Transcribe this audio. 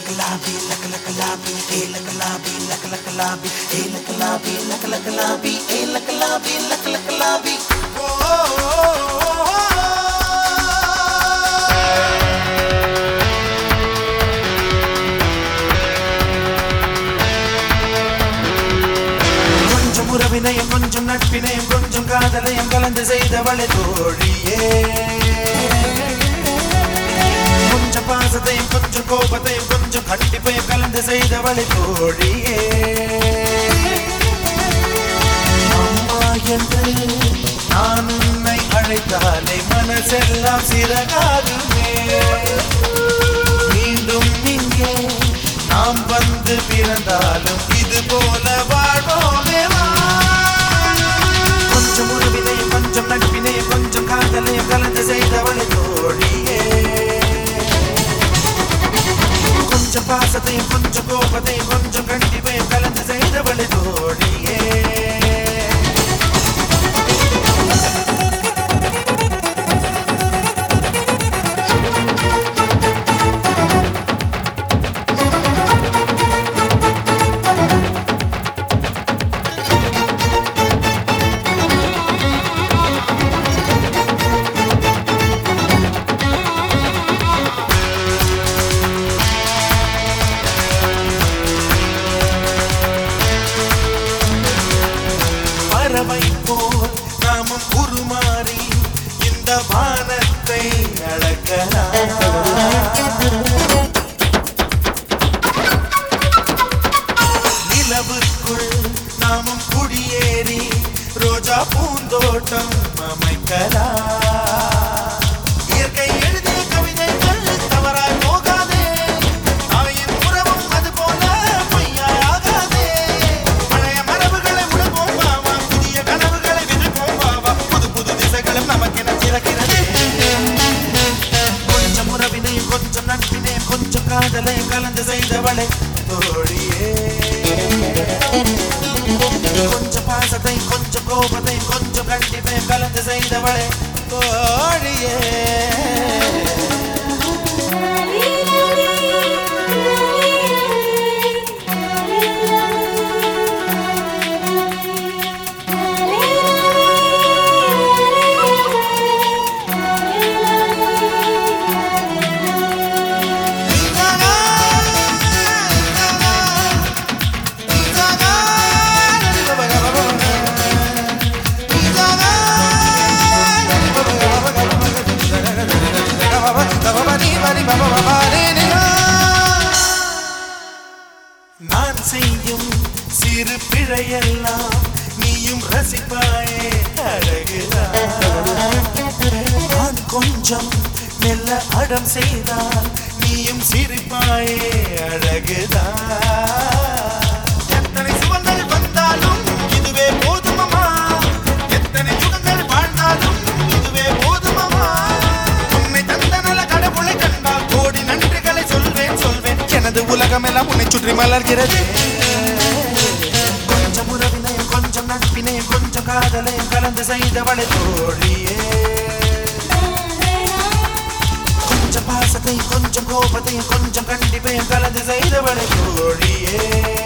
லக்கலாபி லக்கலக்கலாபி ஏ லக்கலாபி லக்கலக்கலாபி ஏ லக்கலாபி லக்கலக்கலாபி ஏ லக்கலாபி லக்கலக்கலாபி கொஞ்சம் உறவினையும் கொஞ்சம் நட்பினையும் கொஞ்சம் காதலையும் கலந்து செய்தவளை தோழியே கொஞ்சம் பாசத்தையும் கொஞ்சம் கோபத்தையும் கொஞ்சம் கண்டிப்பையும் கலந்து செய்தவளை தோழியே அம்மா என்று நான் உன்னை அழைத்தாலே மனசெல்லாம் சிறகாகுமே மீண்டும் இங்கே நாம் வந்து பிறந்தாலும் இது போல வாழ்வோமே வா. கொஞ்சம் உறவினையும் கொஞ்சம் நட்பினையும் கொஞ்சம் காதலையும் கலந்து செய்தவளை தோழியே கொஞ்சம் பாசத்தையும் கொஞ்சம் கோபத்தையும் கொஞ்சம் கண்டிப்பையும் கலந்து செய்தவளை தோழியே பறவை போல் நாமும் உருமாறி இந்த வானத்தை அளக்கலாம் நிலவுக்குள் நாமும் குடியேறி ரோஜா பூந்தோட்டம் அமைக்கலாம் இயற்கை எழுதிய கவிதைகள் தவறாய் போகாதே தாயின் உறவும் அது போல பொய்யாகாதே பழைய மரபுகளை உணர்வோம் வாவா புதிய கனவுகளை விதைப்போம் வாவா புது புது திசைகளும் நமக்கென திறக்கிறது கொஞ்சம் உறவினையும் கொஞ்சம் நட்பினையும் கொஞ்சம் காதலையும் கலந்து செய்தவளை தோழியே கொஞ்சம் பாசத்தை கொஞ்சம் கோபத்தை கொஞ்சம் கண்டிப்பையும் கலந்து செய்தவளை தோழியே நான் செய்யும் சிறு பிழையெல்லாம் நீயும் ரசிப்பாயே அழகுதான் நான் கொஞ்சம் மெல்ல அடம் செய்தால் நீயும் சிரிப்பாயே அழகுதான் எத்தனை சுகங்கள் வந்தாலும் இதுவே போதுமம்மா எத்தனை சுகங்கள் வாழ்ந்தாலும் இதுவே போதுமம்மா உன்னை தந்த நல கடவுளை கண்டால் கோடி நன்றிகளை சொல்வேன் சொல்வேன் எனது உலகமெல்லாம் உன்னை சுற்றி மலர்கிறது கொஞ்சம் உறவினையும் கொஞ்சம் நட்பினையும் கொஞ்சம் காதலையும் கலந்து செய்தவளை தோழியே கொஞ்சம் பாசத்தையும் கொஞ்சம் கோபத்தையும் கொஞ்சம் கண்டிப்பையும் கலந்து செய்தவளை தோழியே